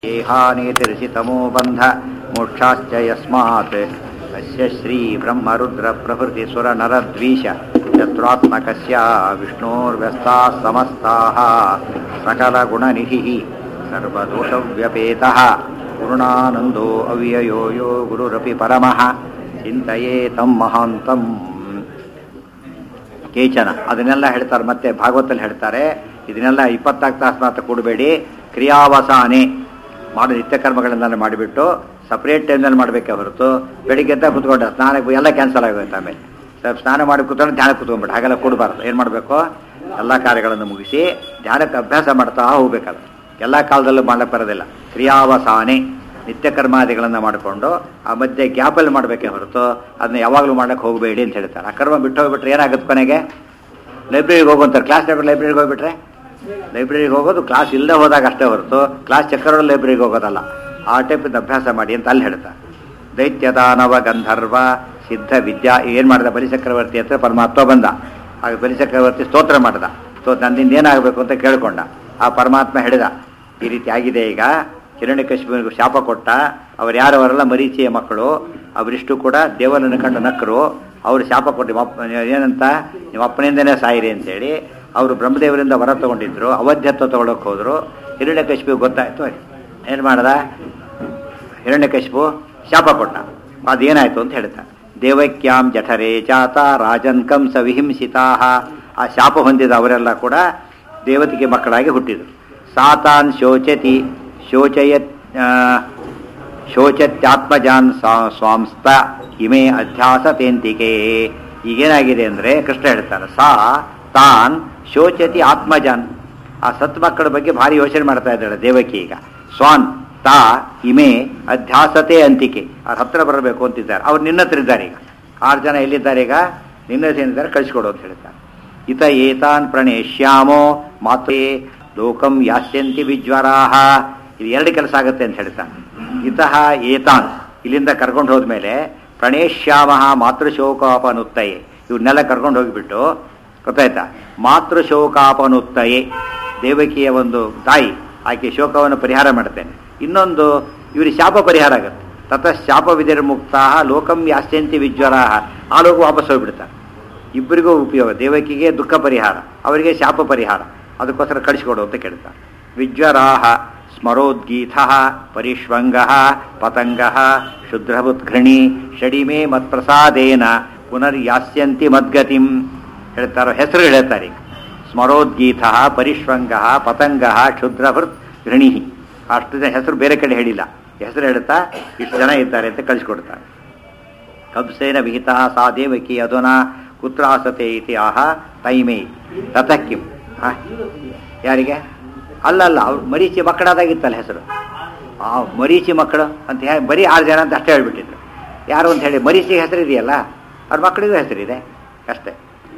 ದೇಹಾನೇತಿರಿಸಿತಮೋ ಬಂಧ ಮೋಕ್ಷಾಶ್ಚ ಯಸ್ಮಾತ್ ಅಸ್ಯ ಶ್ರೀ ಬ್ರಹ್ಮರುದ್ರ ಪ್ರಭೃತಿ ಸುರ ನರದ್ವೀಷ ಶತ್ರುತ್ಮಕಸ್ಯ ವಿಷ್ಣೋರ್ವ್ಯಸ್ತಾಃ ಸಮಸ್ತಾಃ ಸಕಲಗುಣನಿಧಿಃ ಸರ್ವದೋಷವ್ಯಪೇತಃ ಗುರುಣಾನಂದೋ ಅವ್ಯಯೋ ಯೋ ಗುರುರಪಿ ಪರಮಃ ಚಿಂತೆಯೇ ತಂ ಮಹಾಂತಂ ಕೇಚನ ಅದನ್ನೆಲ್ಲ ಹೇಳ್ತಾರೆ ಮತ್ತೆ ಭಾಗವತಲ್ಲಿ ಹೇಳ್ತಾರೆ ಇದನ್ನೆಲ್ಲ ಇಪ್ಪತ್ನಾಲ್ಕು ತಾಸು ಮಾತ್ರ ಕೊಡಬೇಡಿ ಕ್ರಿಯಾವಸಾನೆ ಮಾಡೋ ನಿತ್ಯ ಕರ್ಮಗಳನ್ನೆಲ್ಲ ಮಾಡಿಬಿಟ್ಟು ಸಪ್ರೇಟ್ ಟೈಮ್ನಲ್ಲಿ ಮಾಡಬೇಕೆ ಹೊರತು ಬೆಳಿಗ್ಗೆ ಎದ್ದ ಕುತ್ಕೊಂಡು ಸ್ನಾನಕ್ಕೆ ಎಲ್ಲ ಕ್ಯಾನ್ಸಲ್ ಆಗೋಯ್ತು ಆಮೇಲೆ ಸ್ವಲ್ಪ ಸ್ನಾನ ಮಾಡಿ ಕೂತ್ಕೊಂಡು ಧ್ಯಾನ ಕೂತ್ಕೊಂಡ್ಬಿಟ್ಟು ಹಾಗೆಲ್ಲ ಕೊಡಬಾರ್ದು ಏನು ಮಾಡಬೇಕು ಎಲ್ಲ ಕಾರ್ಯಗಳನ್ನು ಮುಗಿಸಿ ಧ್ಯಾನಕ್ಕೆ ಅಭ್ಯಾಸ ಮಾಡ್ತಾ ಹೋಗ್ಬೇಕಲ್ಲ ಎಲ್ಲ ಕಾಲದಲ್ಲೂ ಮಾಡಕ್ಕೆ ಬರೋದಿಲ್ಲ ಕ್ರಿಯಾವಸಾನೆ ನಿತ್ಯ ಕರ್ಮಾದಿಗಳನ್ನು ಮಾಡಿಕೊಂಡು ಆ ಮಧ್ಯೆ ಗ್ಯಾಪಲ್ಲಿ ಮಾಡಬೇಕೆ ಹೊರತು ಅದನ್ನ ಯಾವಾಗಲೂ ಮಾಡಕ್ಕೆ ಹೋಗಬೇಡಿ ಅಂತ ಹೇಳ್ತಾರೆ ಆ ಕರ್ಮ ಬಿಟ್ಟು ಹೋಗ್ಬಿಟ್ರೆ ಏನಾಗುತ್ತೆ ಕೊನೆಗೆ ಲೈಬ್ರರಿಗೆ ಹೋಗುವಂತಾರೆ ಕ್ಲಾಸ್ ಲೈಬ್ರರಿಗೆ ಹೋಗ್ಬಿಟ್ರೆ ಲೈಬ್ರರಿಗೆ ಹೋಗೋದು ಕ್ಲಾಸ್ ಇಲ್ಲದೆ ಹೋದಾಗ ಅಷ್ಟೇ ಹೊರತು ಕ್ಲಾಸ್ ಚಕ್ಕರೋಡು ಲೈಬ್ರರಿಗೆ ಹೋಗೋದಲ್ಲ ಆ ಟೈಪಿಂದ ಅಭ್ಯಾಸ ಮಾಡಿ ಅಂತ ಅಲ್ಲಿ ಹೇಳ್ತಾರೆ ದೈತ್ಯದಾನವ ಗಂಧರ್ವ ಸಿದ್ಧ ವಿದ್ಯಾ ಏನು ಮಾಡಿದ ಬಲಿಚಕ್ರವರ್ತಿ ಹತ್ರ ಪರಮಾತ್ಮ ಬಂದ ಆಗ ಬಲಿಚಕ್ರವರ್ತಿ ಸ್ತೋತ್ರ ಮಾಡಿದ ಸೊ ನನ್ನಿಂದ ಏನಾಗಬೇಕು ಅಂತ ಕೇಳ್ಕೊಂಡ ಆ ಪರಮಾತ್ಮ ಹೇಳಿದ ಈ ರೀತಿ ಆಗಿದೆ ಈಗ ಹಿರಣ್ಯಕಶಿಪನಿಗೂ ಶಾಪ ಕೊಟ್ಟ ಅವ್ರು ಯಾರವರೆಲ್ಲ ಮರೀಚಿಯ ಮಕ್ಕಳು ಅವರಿಷ್ಟು ಕೂಡ ದೇವರನ್ನು ಕಂಡು ನಕ್ಕರು ಅವರು ಶಾಪ ಕೊಟ್ಟು ನಿಮ್ಮ ಅಪ್ಪ ಏನಂತ ನಿಮ್ಮ ಅಪ್ಪನಿಂದನೇ ಸಾಯಿರಿ ಅಂತೇಳಿ ಅವರು ಬ್ರಹ್ಮದೇವರಿಂದ ವರ ತಗೊಂಡಿದ್ರು ಅವಧ್ಯತ್ವ ತಗೊಳಕ್ಕೆ ಹೋದ್ರು ಹಿರಣ್ಯಕಶಿಪು ಗೊತ್ತಾಯ್ತು ಏನು ಮಾಡ್ದ ಹಿರಣ್ಯಕಶಿಪು ಶಾಪ ಕೊಟ್ಟ ಅದೇನಾಯ್ತು ಅಂತ ಹೇಳ್ತಾ ದೇವಕ್ಯಾಂ ಜಠರೇ ಜಾತ ರಾಜನ್ ಕಂಸ ವಿಹಿಂಸಿತಾ ಆ ಶಾಪ ಹೊಂದಿದ ಅವರೆಲ್ಲ ಕೂಡ ದೇವತೆಗೆ ಮಕ್ಕಳಾಗಿ ಹುಟ್ಟಿದರು ಸಾತಾನ್ ಶೋಚತಿ ಶೋಚಯತ್ ಶೋಚತ್ಯಾತ್ಮಜಾನ್ ಸ್ವಾಂಸ್ತ ಇಮೆ ಅಧ್ಯಾಸ ತೇಂತಿಕೆ ಈಗೇನಾಗಿದೆ ಅಂದರೆ ಕೃಷ್ಣ ಹೇಳ್ತಾನೆ ಸಾ ತಾನ್ ಶೋಚತಿ ಆತ್ಮಜಾನ್ ಆ ಸತ್ ಮಕ್ಕಳ ಬಗ್ಗೆ ಭಾರಿ ಯೋಚನೆ ಮಾಡ್ತಾ ಇದ್ದಾಳೆ ದೇವಕಿ ಈಗ ಸ್ವಾನ್ ತಾ ಇಮೆ ಅಧ್ಯಾಸತೆ ಅಂತಿಕೆ ಅವ್ರ ಹತ್ರ ಬರಬೇಕು ಅಂತಿದ್ದಾರೆ ಅವ್ರು ನಿನ್ನ ಹತ್ರ ಇದ್ದಾರೆ ಈಗ ಆರು ಜನ ಎಲ್ಲಿದ್ದಾರೆ ಈಗ ನಿನ್ನ ಹತ್ರ ಏನಿದ್ದಾರೆ ಕಳಿಸ್ಕೊಡು ಅಂತ ಹೇಳ್ತಾರೆ ಇತ ಏತಾನ್ ಪ್ರಣೇಶ್ಯಾಮೋ ಮಾತೇ ಲೋಕಂ ಯಾಸ್ಯಂತಿ ವಿಜ್ವರಾಹ ಇದು ಎರಡು ಕೆಲಸ ಆಗುತ್ತೆ ಅಂತ ಹೇಳ್ತಾನೆ ಇತಃ ಏತಾನ್ ಇಲ್ಲಿಂದ ಕರ್ಕೊಂಡು ಹೋದ್ಮೇಲೆ ಪ್ರಣೇಶ್ಯಾಮ ಮಾತೃಶೋಕಾಪನುತ್ತಯೆ ಇವನ್ನೆಲ್ಲ ಕರ್ಕೊಂಡು ಹೋಗಿಬಿಟ್ಟು ಗೊತ್ತಾಯ್ತಾ ಮಾತೃಶೋಕಾಪನುತ್ತಯೆ ದೇವಕಿಯ ಒಂದು ತಾಯಿ ಆಕೆ ಶೋಕವನ್ನು ಪರಿಹಾರ ಮಾಡ್ತೇನೆ ಇನ್ನೊಂದು ಇವ್ರಿಗೆ ಶಾಪ ಪರಿಹಾರ ಆಗುತ್ತೆ ತತಃ ಶಾಪ ವಿಧಿರ್ಮುಕ್ತ ಲೋಕಂ ಯಾಸ್ಯಂತಿ ವಿಜ್ವರಾಹ ಆ ಲೋಕ ವಾಪಸ್ ಹೋಗ್ಬಿಡ್ತಾರೆ ಇಬ್ಬರಿಗೂ ಉಪಯೋಗ ದೇವಕಿಗೆ ದುಃಖ ಪರಿಹಾರ ಅವರಿಗೆ ಶಾಪ ಪರಿಹಾರ ಅದಕ್ಕೋಸ್ಕರ ಕಳಿಸ್ಕೊಡು ಅಂತ ಕೇಳ್ತಾರೆ ವಿಜ್ವರಾಹ ಸ್ಮರೋದ್ಗೀತ ಪರಿಷ್ವಂಗ ಪತಂಗ ಶುದ್ರಬುದ್ಘೃಣಿ ಷಡಿಮೆ ಮತ್ಪ್ರಸಾದೇನ ಪುನರ್ಯಾಸ್ಯಂತಿ ಮದ್ಗತಿಂ ಹೇಳ್ತಾರೋ ಹೆಸರು ಹೇಳ್ತಾರೆ ಈಗ ಸ್ಮರೋದ್ಗೀತ ಪರಿಷ್ವಂಗ ಪತಂಗ ಕ್ಷುದ್ರಭೃತ್ ಗೃಣಿ ಅಷ್ಟು ಜನ ಹೆಸರು ಬೇರೆ ಕಡೆ ಹೇಳಿಲ್ಲ ಹೆಸರು ಹೇಳ್ತಾ ಇಷ್ಟು ಜನ ಇದ್ದಾರೆ ಅಂತ ಕಳಿಸ್ಕೊಡ್ತಾರೆ ಕಂಸೇನ ವಿಹಿತ ಸಾ ದೇವಕಿ ಅಧುನಾ ಕುತ್ರ ಆಸತೆ ಇತಿ ಆಹ ತೈಮೇ ತತಃ ಕಿಂ ಯಾರಿಗೆ ಅಲ್ಲಲ್ಲ ಅವ್ರು ಮರೀಚಿ ಮಕ್ಕಳಾದಾಗಿತ್ತಲ್ಲ ಹೆಸರು ಆ ಮರೀಚಿ ಮಕ್ಕಳು ಅಂತ ಹೇಳಿ ಬರೀ ಆರು ಜನ ಅಂತ ಅಷ್ಟೇ ಹೇಳ್ಬಿಟ್ಟಿದ್ರು ಯಾರು ಅಂತ ಹೇಳಿ ಮರೀಚಿ ಹೆಸರು ಇದೆಯಲ್ಲ ಅವ್ರ ಮಕ್ಕಳಿಗೂ ಹೆಸರಿದೆ ಅಷ್ಟೇ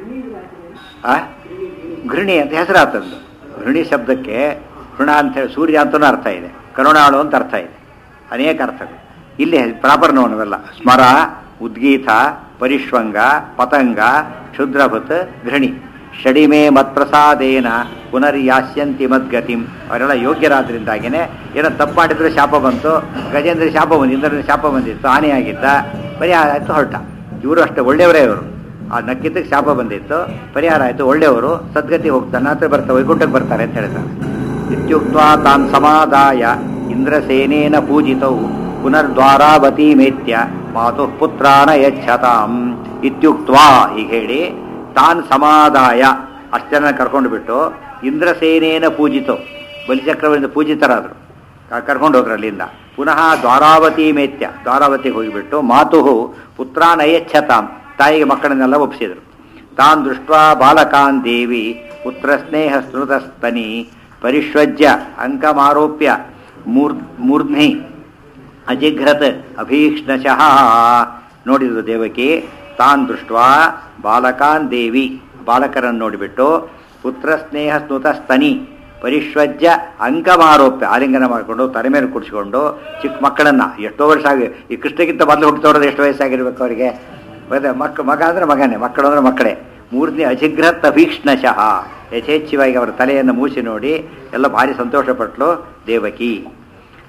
ಆ ಗೃಹಿಣಿ ಅಂತ ಹೆಸರು ಆತಂದು ಗೃಹಿಣಿ ಶಬ್ದಕ್ಕೆ ಋಣ ಅಂತ ಹೇಳಿ ಸೂರ್ಯ ಅಂತಲೂ ಅರ್ಥ ಇದೆ ಕರುಣಾಳು ಅಂತ ಅರ್ಥ ಇದೆ ಅನೇಕ ಅರ್ಥಗಳು ಇಲ್ಲಿ ಪ್ರಾಪರ್ ನೋನವೆಲ್ಲ ಸ್ಮರ ಉದ್ಗೀತ ಪರಿಷ್ವಂಗ ಪತಂಗ ಕ್ಷುದ್ರಭತ್ ಗೃಹಿಣಿ ಷಡಿಮೆ ಮತ್ಪ್ರಸಾದೇನ ಪುನರ್ಯಾಸ್ಯಂತಿ ಮದ್ಗತಿಂ ಅವರೆಲ್ಲ ಯೋಗ್ಯರಾದ್ರಿಂದಾಗಿನೇ ಏನೋ ತಪ್ಪು ಮಾಡಿದ್ರೆ ಶಾಪ ಬಂತು ಗಜೇಂದ್ರ ಶಾಪ ಬಂದು ಇಂದ್ರನ ಶಾಪ ಬಂದಿತ್ತು ಹಾನಿಯಾಗಿದ್ದ ಪರಿಹಾರ ಆಯಿತು ಹೊರಟ ಇವರು ಅಷ್ಟೇ ಒಳ್ಳೆಯವರೇ ಇವರು ಆ ನಕ್ಕಿದ್ದಕ್ಕೆ ಶಾಪ ಬಂದಿತ್ತು ಪರಿಹಾರ ಆಯಿತು ಒಳ್ಳೆಯವರು ಸದ್ಗತಿ ಹೋಗ್ತಾನೆ ಹತ್ರ ಬರ್ತಾರೆ ವೈಕುಂಠಕ್ಕೆ ಬರ್ತಾರೆ ಅಂತ ಹೇಳ್ತಾರೆ ಇತ್ಯುಕ್ತ ತಾನ್ ಸಮಾದಾಯ ಇಂದ್ರಸೇನೇನ ಪೂಜಿತವು ಪುನರ್ದ್ವಾರಾವತಿ ಮೇತ್ಯ ಮಾತು ಪುತ್ರಾನ ಯಚ್ಛತಾಂ ಇತ್ಯುಕ್ತ್ವಾ ಹೀಗೆ ಹೇಳಿ ತಾನ್ ಸಮಾದಾಯ ಅಷ್ಟು ಜನ ಕರ್ಕೊಂಡು ಬಿಟ್ಟು ಇಂದ್ರಸೇನೇನ ಪೂಜಿತವು ಬಲಿಚಕ್ರವರಿಂದ ಪೂಜಿತರಾದರು ಕರ್ಕೊಂಡು ಹೋದ್ರು ಅಲ್ಲಿಂದ ಪುನಃ ದ್ವಾರಾವತಿ ಮೇತ್ಯ ದ್ವಾರಾವತಿಗೆ ಹೋಗಿಬಿಟ್ಟು ಮಾತು ಪುತ್ರಾನ ಯಚ್ಛತಾಂ ತಾಯಿಗೆ ಮಕ್ಕಳನ್ನೆಲ್ಲ ಒಪ್ಪಿಸಿದರು ತಾನ್ ದೃಷ್ಟ ಬಾಲಕಾನ್ ದೇವಿ ಪುತ್ರ ಸ್ನೇಹ ಸ್ಮೃತಸ್ತನಿ ಪರಿಶ್ವಜ್ಯ ಅಂಕಮಾರೋಪ್ಯ ಮೂರ್ ಮೂರ್ಧ್ನಿ ಅಜಿಘ್ರತ್ ಅಭೀಕ್ಷ್ಣಶಃ ನೋಡಿದ್ರು ದೇವಕಿ ತಾನ್ ದೃಷ್ಟ ಬಾಲಕಾನ್ ದೇವಿ ಬಾಲಕರನ್ನು ನೋಡಿಬಿಟ್ಟು ಪುತ್ರ ಸ್ನೇಹ ಸ್ನುತ ಸ್ತನಿ ಪರಿಶ್ವಜ್ಯ ಅಂಕಮಾರೋಪ್ಯ ಆಲಿಂಗನ ಮಾಡಿಕೊಂಡು ತಲೆ ಮೇಲೆ ಕುಡಿಸ್ಕೊಂಡು ಚಿಕ್ಕ ಮಕ್ಕಳನ್ನ ಎಷ್ಟೋ ವರ್ಷ ಆಗಿ ಈ ಕೃಷ್ಣಗಿಂತ ಮೊದಲು ಹುಟ್ಟಿದವ್ರದ್ದು ಎಷ್ಟು ವಯಸ್ಸಾಗಿರ್ಬೇಕು ಅವರಿಗೆ ಮಕ್ಕ ಮಗ ಅಂದರೆ ಮಗನೇ ಮಕ್ಕಳು ಅಂದರೆ ಮಕ್ಕಳೇ ಮೂರ್ತಿ ಅಜಿಘ್ರತ್ ಅಭೀಕ್ಷ್ಣಶಃ ಯಥೇಚ್ಛವಾಗಿ ಅವರ ತಲೆಯನ್ನು ಮೂಸಿ ನೋಡಿ ಎಲ್ಲ ಭಾರಿ ಸಂತೋಷಪಟ್ಟಳು ದೇವಕಿ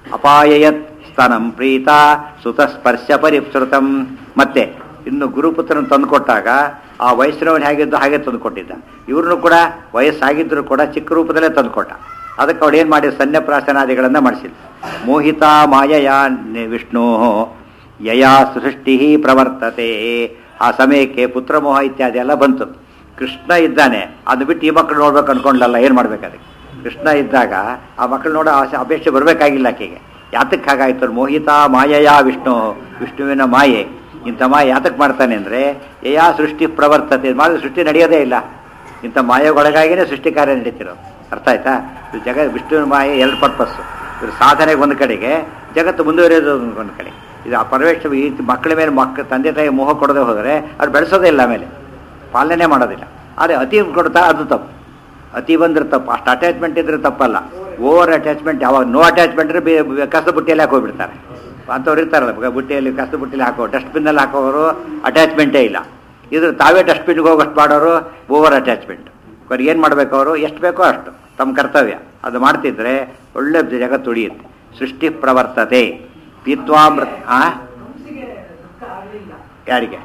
ಅಪಾಯಯತ್ ಸ್ತನಂ ಪ್ರೀತ ಸುತಸ್ಪರ್ಶ ಪರಿಶ್ರುತಂ ಮತ್ತೆ ಇನ್ನು ಗುರುಪುತ್ರನ ತಂದುಕೊಟ್ಟಾಗ ಆ ವಯಸ್ಸಿನವನು ಹೇಗಿದ್ದು ಹಾಗೆ ತಂದುಕೊಟ್ಟಿದ್ದ ಇವ್ರನ್ನು ಕೂಡ ವಯಸ್ಸಾಗಿದ್ದರೂ ಕೂಡ ಚಿಕ್ಕ ರೂಪದಲ್ಲೇ ತಂದುಕೊಟ್ಟ ಅದಕ್ಕೆ ಅವಳು ಏನು ಮಾಡಿ ಸನ್ಯಪ್ರಾಸನಾದಿಗಳನ್ನು ಮಾಡಿಸಿದ್ರು ಮೋಹಿತ ಮಾಯಯ ವಿಷ್ಣು ಯಯಾ ಸೃಷ್ಟಿ ಪ್ರವರ್ತತೆ ಆ ಸಮಯಕ್ಕೆ ಪುತ್ರಮೋಹ ಇತ್ಯಾದಿ ಎಲ್ಲ ಬಂತು ಕೃಷ್ಣ ಇದ್ದಾನೆ ಅದು ಬಿಟ್ಟು ಈ ಮಕ್ಕಳು ನೋಡ್ಬೇಕು ಅನ್ಕೊಂಡ್ಲಲ್ಲ ಏನು ಮಾಡ್ಬೇಕು ಅದಕ್ಕೆ ಕೃಷ್ಣ ಇದ್ದಾಗ ಆ ಮಕ್ಕಳು ನೋಡೋ ಆಸೆ ಅಪೇಕ್ಷೆ ಬರಬೇಕಾಗಿಲ್ಲ ಆಕೆಗೆ ಯಾತಕ್ಕೆ ಹಾಗಾಯ್ತು ಮೋಹಿತ ಮಾಯಯ ವಿಷ್ಣು ವಿಷ್ಣುವಿನ ಮಾಯೆ ಇಂಥ ಮಾಯೆ ಯಾತಕ್ಕೆ ಮಾಡ್ತಾನೆ ಅಂದರೆ ಯಯಾ ಸೃಷ್ಟಿ ಪ್ರವರ್ತತೆ ಮಾಡಿದ್ರೆ ಸೃಷ್ಟಿ ನಡೆಯೋದೇ ಇಲ್ಲ ಇಂಥ ಮಾಯೆಗೊಳಗಾಗಿನೇ ಸೃಷ್ಟಿ ಕಾರ್ಯ ನಡೀತಿರೋದು ಅರ್ಥ ಆಯ್ತಾ ಇದು ಜಗ ವಿಷ್ಣುವಿನ ಮಾಯೆ ಎರಡು ಪರ್ಪಸ್ಸು ಇದ್ರ ಸಾಧನೆಗೆ ಒಂದು ಕಡೆಗೆ ಜಗತ್ತು ಮುಂದುವರಿಯೋದು ಒಂದು ಕಡೆ ಇದು ಆ ಪರವೇಶ ಈ ಮಕ್ಕಳ ಮೇಲೆ ಮಕ್ಕ ತಂದೆ ತಾಯಿ ಮೋಹ ಕೊಡದೆ ಹೋದರೆ ಅವ್ರು ಬೆಳೆಸೋದೇ ಇಲ್ಲ ಆಮೇಲೆ ಪಾಲನೆ ಮಾಡೋದಿಲ್ಲ ಆದರೆ ಅತಿ ಕೊಡ್ತಾ ಅದು ತಪ್ಪು ಅತಿ ಬಂದ್ರೆ ತಪ್ಪು ಅಷ್ಟು ಅಟ್ಯಾಚ್ಮೆಂಟ್ ಇದ್ರೆ ತಪ್ಪಲ್ಲ ಓವರ್ ಅಟ್ಯಾಚ್ಮೆಂಟ್ ಯಾವಾಗ ನೋ ಅಟ್ಯಾಚ್ಮೆಂಟ್ ಇದ್ರೆ ಕಸದ ಬುಟ್ಟಿಯಲ್ಲಿ ಹಾಕೋಬಿಡ್ತಾರೆ ಅಂಥವ್ರು ಇರ್ತಾರಲ್ಲ ಬ- ಬುಟ್ಟಿಯಲ್ಲಿ ಕಸದ ಬುಟ್ಟಿಯಲ್ಲಿ ಹಾಕೋ ಡಸ್ಟ್ಬಿನ್ನಲ್ಲಿ ಹಾಕೋರು ಅಟ್ಯಾಚ್ಮೆಂಟೇ ಇಲ್ಲ ಇದ್ರ ತಾವೇ ಡಸ್ಟ್ಬಿನ್ಗೆ ಹೋಗೋಷ್ಟು ಮಾಡೋರು ಓವರ್ ಅಟ್ಯಾಚ್ಮೆಂಟ್ ಅವ್ರಿಗೆ ಏನು ಮಾಡಬೇಕು ಅವರು ಎಷ್ಟು ಬೇಕೋ ಅಷ್ಟು ತಮ್ಮ ಕರ್ತವ್ಯ ಅದು ಮಾಡ್ತಿದ್ರೆ ಒಳ್ಳೆ ಜಗತ್ತು ಉಳಿಯುತ್ತೆ ಸೃಷ್ಟಿ ಪ್ರವರ್ತತೆ ಪಿತ್ವಾಮೃತ ಆ ಯಾರಿಗೆ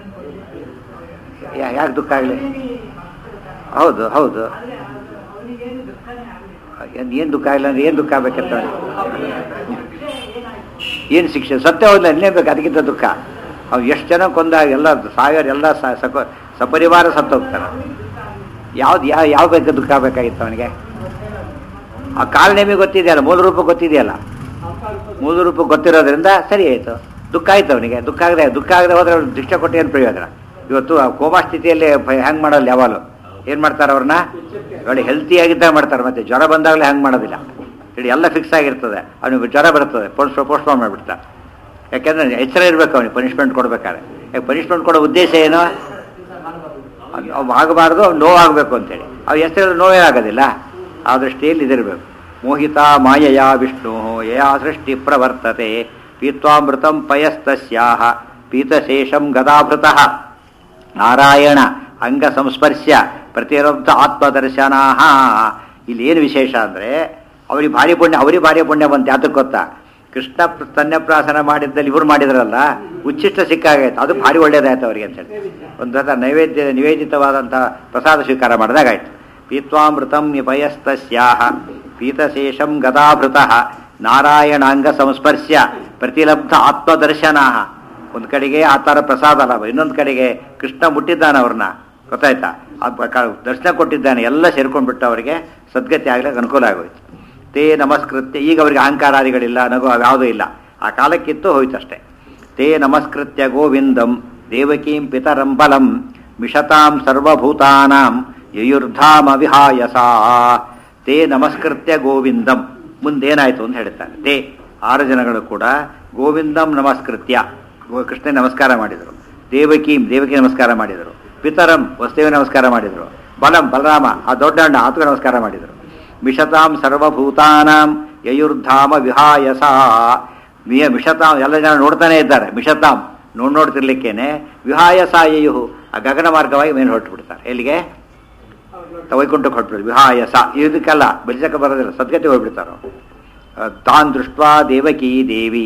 ಯಾ- ಯಾಕೆ ದುಃಖ ಆಗಲಿ ಹೌದು ಹೌದು ಏನು ದುಃಖ ಆಗಿಲ್ಲ ಅಂದ್ರೆ ಏನು ದುಃಖ ಆಗ್ಬೇಕಂತ ಏನು ಶಿಕ್ಷೆ ಸತ್ಯ ಹೋದ್ಲ ಬೇಕು ಅದಕ್ಕಿಂತ ದುಃಖ ಅವ್ನು ಎಷ್ಟು ಜನ ಕೊಂದ ಎಲ್ಲ ಸಾವಿರ ಎಲ್ಲ ಸ- ಸಕ ಸಪರಿವಾರ ಸತ್ತೋಗ್ತಾರೆ ಯಾವ್ದು ಯಾವ ಯಾವ ಬೇಕು ದುಃಖ ಬೇಕಾಗಿತ್ತು ಅವನಿಗೆ ಆ ಕಾಲ ನೇಮಿಗೆ ಗೊತ್ತಿದೆಯಲ್ಲ ಮೂಲ ರೂಪ ಗೊತ್ತಿದೆಯಲ್ಲ ಮೂಲ ರೂಪ ಗೊತ್ತಿರೋದ್ರಿಂದ ಸರಿ ಆಯಿತು ದುಃಖ ಆಯ್ತು ಅವನಿಗೆ ದುಃಖ ಆಗದೆ ದುಃಖ ಆಗದೆ ಹೋದ್ರೆ ಅವ್ರಿಗೆ ದೃಷ್ಟ ಕೊಟ್ಟು ಏನು ಪ್ರಯೋಜನ ಇವತ್ತು ಆ ಕೋಮಾ ಸ್ಥಿತಿಯಲ್ಲಿ ಹ್ಯಾಂಗ್ ಮಾಡಲ್ಲ ಯಾವಾಗಲೂ ಏನು ಮಾಡ್ತಾರೆ ಅವ್ರನ್ನ ಒಳ್ಳೆ ಹೆಲ್ತಿ ಆಗಿದ್ದಾಗ ಮಾಡ್ತಾರೆ ಮತ್ತೆ ಜ್ವರ ಬಂದಾಗಲೇ ಹ್ಯಾಂಗ್ ಮಾಡೋದಿಲ್ಲ ಹೇಳಿ ಎಲ್ಲ ಫಿಕ್ಸ್ ಆಗಿರ್ತದೆ ಅವನಿಗೆ ಜ್ವರ ಬರ್ತದೆ ಪೋಸ್ಟ್ ಪೋಸ್ಟ್ಪೋನ್ ಮಾಡಿಬಿಡ್ತಾರೆ ಯಾಕೆಂದ್ರೆ ಎಚ್ಚರ ಇರಬೇಕು ಅವನಿಗೆ ಪನಿಷ್ಮೆಂಟ್ ಕೊಡ್ಬೇಕಾದ್ರೆ ಯಾಕೆ ಪನಿಷ್ಮೆಂಟ್ ಕೊಡೋ ಉದ್ದೇಶ ಏನು ಅವ್- ಅವ್ ಆಗಬಾರ್ದು ಅವ್ನು ನೋವಾಗಬೇಕು ಅಂತೇಳಿ ಅವು ಹೆಸರು ನೋವೇ ಆಗೋದಿಲ್ಲ ಆ ದೃಷ್ಟಿಯಲ್ಲಿ ಇದಿರಬೇಕು ಮೋಹಿತ ಮಾಯಯ ವಿಷ್ಣು ಯಯಾ ಸೃಷ್ಟಿ ಪ್ರವರ್ತತೆ ಪೀತ್ವಾಮೃತಂ ಪಯಸ್ತಸ್ಯಾಹ ಪೀತಶೇಷಂ ಗದಾಭೃತಃ ನಾರಾಯಣ ಅಂಗ ಸಂಸ್ಪರ್ಶ್ಯ ಪ್ರತಿರಬ್ಧ ಆತ್ಮದರ್ಶನ ಇಲ್ಲಿ ಏನು ವಿಶೇಷ ಅಂದರೆ ಅವ್ರಿಗೆ ಭಾರಿ ಪುಣ್ಯ ಅವ್ರಿಗೆ ಭಾರಿ ಪುಣ್ಯ ಬಂತು ಯಾತಕ್ಕೆ ಗೊತ್ತಾ ಕೃಷ್ಣ ಪ್ರ- ಸ್ತನ್ಯಪ್ರಾಸನ ಮಾಡಿದ್ದಲ್ಲಿ ಇವ್ರು ಮಾಡಿದ್ರಲ್ಲ ಉಚ್ಚಿಷ್ಟ ಸಿಕ್ಕಾಗೈತೆ ಅದು ಭಾರಿ ಒಳ್ಳೇದಾಯ್ತು ಅವರಿಗೆ ಅಂತೇಳಿ ಒಂದು ಥರ ನೈವೇದ್ಯ ನಿವೇದಿತವಾದಂಥ ಪ್ರಸಾದ ಸ್ವೀಕಾರ ಮಾಡಿದಾಗಾಯ್ತು ಪೀತ್ವಾಮೃತಂ ನಿಪಯಸ್ತಸ್ಯಾಹ ಪೀತಶೇಷಂ ಗದಾಭೃತಃ ನಾರಾಯಣಾಂಗ ಸಂಸ್ಪರ್ಶ್ಯ ಪ್ರತಿಲಬ್ಧ ಆತ್ಮದರ್ಶನ ಒಂದು ಕಡೆಗೆ ಆ ಥರ ಪ್ರಸಾದ ಲಾಭ ಇನ್ನೊಂದು ಕಡೆಗೆ ಕೃಷ್ಣ ಮುಟ್ಟಿದ್ದಾನೆ ಅವ್ರನ್ನ ಗೊತ್ತಾಯ್ತಾ ಆ ಪ್ರಕಾರ ದರ್ಶನ ಕೊಟ್ಟಿದ್ದಾನೆ ಎಲ್ಲ ಸೇರ್ಕೊಂಡ್ಬಿಟ್ಟು ಅವರಿಗೆ ಸದ್ಗತಿ ಆಗ್ಲಿಕ್ಕೆ ಅನುಕೂಲ ಆಗೋಯ್ತು ತೇ ನಮಸ್ಕೃತ್ಯ ಈಗ ಅವರಿಗೆ ಅಹಂಕಾರಾದಿಗಳಿಲ್ಲ ನಗು ಯಾವುದೂ ಇಲ್ಲ ಆ ಕಾಲಕ್ಕಿತ್ತು ಹೋಯ್ತಷ್ಟೇ ತೇ ನಮಸ್ಕೃತ್ಯ ಗೋವಿಂದಂ ದೇವಕೀಂ ಪಿತರಂ ಬಲಂ ಮಿಷತಾಂ ಸರ್ವಭೂತಾನಾಂ ಯಯುರ್ಧಾಮ ವಿಹಾಯಸಾ ತೇ ನಮಸ್ಕೃತ್ಯ ಗೋವಿಂದಂ ಮುಂದೇನಾಯ್ತು ಅಂತ ಹೇಳ್ತಾರೆ ತೇ ಆರು ಜನಗಳು ಕೂಡ ಗೋವಿಂದಂ ನಮಸ್ಕೃತ್ಯ ಗೋ- ಕೃಷ್ಣ ನಮಸ್ಕಾರ ಮಾಡಿದರು ದೇವಕೀಂ ದೇವಕಿ ನಮಸ್ಕಾರ ಮಾಡಿದರು ಪಿತರಂ ವಸುದೇವ ನಮಸ್ಕಾರ ಮಾಡಿದರು ಬಲಂ ಬಲರಾಮ ಆ ದೊಡ್ಡ ಅಣ್ಣ ಆತಗೆ ನಮಸ್ಕಾರ ಮಾಡಿದರು ಮಿಷತಾಂ ಸರ್ವಭೂತಾನಾಂ ಯಯುರ್ಧಾಮ ವಿಹಾಯಸ ಮಿಯ ಮಿಷತಾಂ ಎಲ್ಲ ಜನ ನೋಡ್ತಾನೆ ಇದ್ದಾರೆ ಮಿಷತಾಂ ನೋಡ್ ನೋಡ್ತಿರ್ಲಿಕ್ಕೇನೆ ವಿಹಾಯಸ ಯಯು ಆ ಗಗನ ಮಾರ್ಗವಾಗಿ ಮೇಲೆ ಹೊರಟು ಬಿಡ್ತಾರೆ ಎಲ್ಲಿಗೆ ವೈಕುಂಠಕ್ಕೆ ಹೊರಟ್ಬಿಡ್ತಾರೆ ವಿಹಾಯಸ ಇದಕ್ಕೆಲ್ಲ ಬೆಳೆಸಕ್ಕೆ ಬರೋದಿಲ್ಲ ಸದ್ಗತಿ ಹೋಗ್ಬಿಡ್ತಾರೋ ತಾನ್ ದೃಷ್ಟ ದೇವಕಿ ದೇವಿ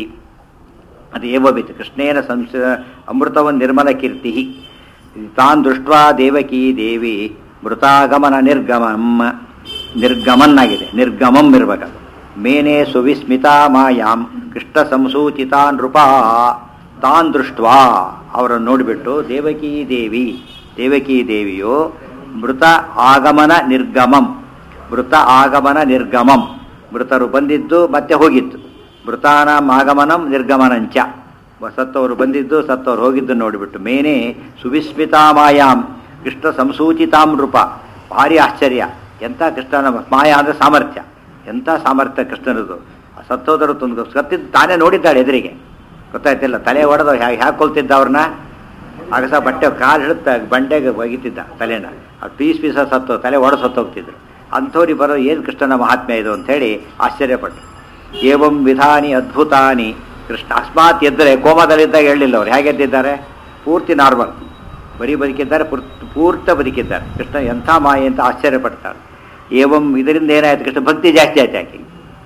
ಅದು ಏವಬಿತ್ ಕೃಷ್ಣೇನ ಸಂಸ ಅಮೃತವನ್ ನಿರ್ಮಲ ಕೀರ್ತಿ ತಾನ್ ದೃಷ್ಟ ದೇವಕಿ ದೇವಿ ಮೃತಾಗಮನ ನಿರ್ಗಮಂ ನಿರ್ಗಮನ್ನಾಗಿದೆ ನಿರ್ಗಮಂ ಇರ್ಬೇಕದು ಮೇನೆ ಸುವಿಸ್ಮಿತಾ ಮಾಯಾಂ ಕೃಷ್ಣ ಸಂಸೂಚಿತಾ ನೃಪ ತಾನ್ ದೃಷ್ಟ ಅವರನ್ನು ನೋಡಿಬಿಟ್ಟು ದೇವಕಿ ದೇವಿ ದೇವಕಿ ದೇವಿಯು ಮೃತ ಆಗಮನ ನಿರ್ಗಮಂ ಮೃತ ಆಗಮನ ನಿರ್ಗಮಂ ಮೃತರು ಬಂದಿದ್ದು ಮತ್ತೆ ಹೋಗಿತ್ತು ಮೃತಾನಾಂ ಆಗಮನಂ ನಿರ್ಗಮನಂಚ ಸತ್ತವರು ಬಂದಿದ್ದು ಸತ್ತವರು ಹೋಗಿದ್ದು ನೋಡಿಬಿಟ್ಟು ಮೇನೆ ಸುವಿಸ್ಮಿತಾ ಮಾಯಾಂ ಕೃಷ್ಣ ಸಂಸೂಚಿತಾಂ ರೂಪ ಭಾರಿ ಆಶ್ಚರ್ಯ ಎಂಥ ಕೃಷ್ಣನ ಮಾಯಾ ಅಂದರೆ ಸಾಮರ್ಥ್ಯ ಎಂಥ ಸಾಮರ್ಥ್ಯ ಕೃಷ್ಣನದು ಆ ಸತ್ತೋದರು ತಂದು ಸತ್ತಿದ್ದು ತಾನೇ ನೋಡಿದ್ದಾಳೆ ಎದುರಿಗೆ ಗೊತ್ತಾಯ್ತಿಲ್ಲ ತಲೆ ಹೊಡೆದು ಹ್ಯಾ ಹ್ಯಾಕೆ ಕೊಲ್ತಿದ್ದ ಅವ್ರನ್ನ ಅಗಸ ಬಟ್ಟೆ ಕಾಲು ಹಿಡುತ್ತ ಬಂಡೆಗೆ ಒಗಿತಿದ್ದ ತಲೆನ ಆ ಪೀಸ್ ಪೀಸ ಸತ್ತು ತಲೆ ಒಡ ಸತ್ತೋಗ್ತಿದ್ರು ಅಂಥವ್ರಿಗೆ ಬರೋ ಏನು ಕೃಷ್ಣನ ಮಹಾತ್ಮ್ಯ ಇದು ಅಂಥೇಳಿ ಆಶ್ಚರ್ಯಪಟ್ಟು ಏವಂ ವಿಧಾನಿ ಅದ್ಭುತಾನಿ ಕೃಷ್ಣ ಅಸ್ಮಾತ್ ಎದ್ದರೆ ಕೋಮದಲ್ಲಿದ್ದಾಗ ಹೇಳಲಿಲ್ಲ ಅವ್ರು ಹೇಗೆ ಎದ್ದಿದ್ದಾರೆ ಪೂರ್ತಿ ನಾರ್ಮಲ್ ಬರೀ ಬದುಕಿದ್ದಾರೆ ಪೂರ್ ಪೂರ್ತ ಬದುಕಿದ್ದಾರೆ ಕೃಷ್ಣ ಎಂಥ ಮಾಯೆ ಅಂತ ಆಶ್ಚರ್ಯಪಡ್ತಾರೆ ಏವಂ ಇದರಿಂದ ಏನಾಯ್ತು ಕೃಷ್ಣ ಭಕ್ತಿ ಜಾಸ್ತಿ ಆಯ್ತು ಆಕೆ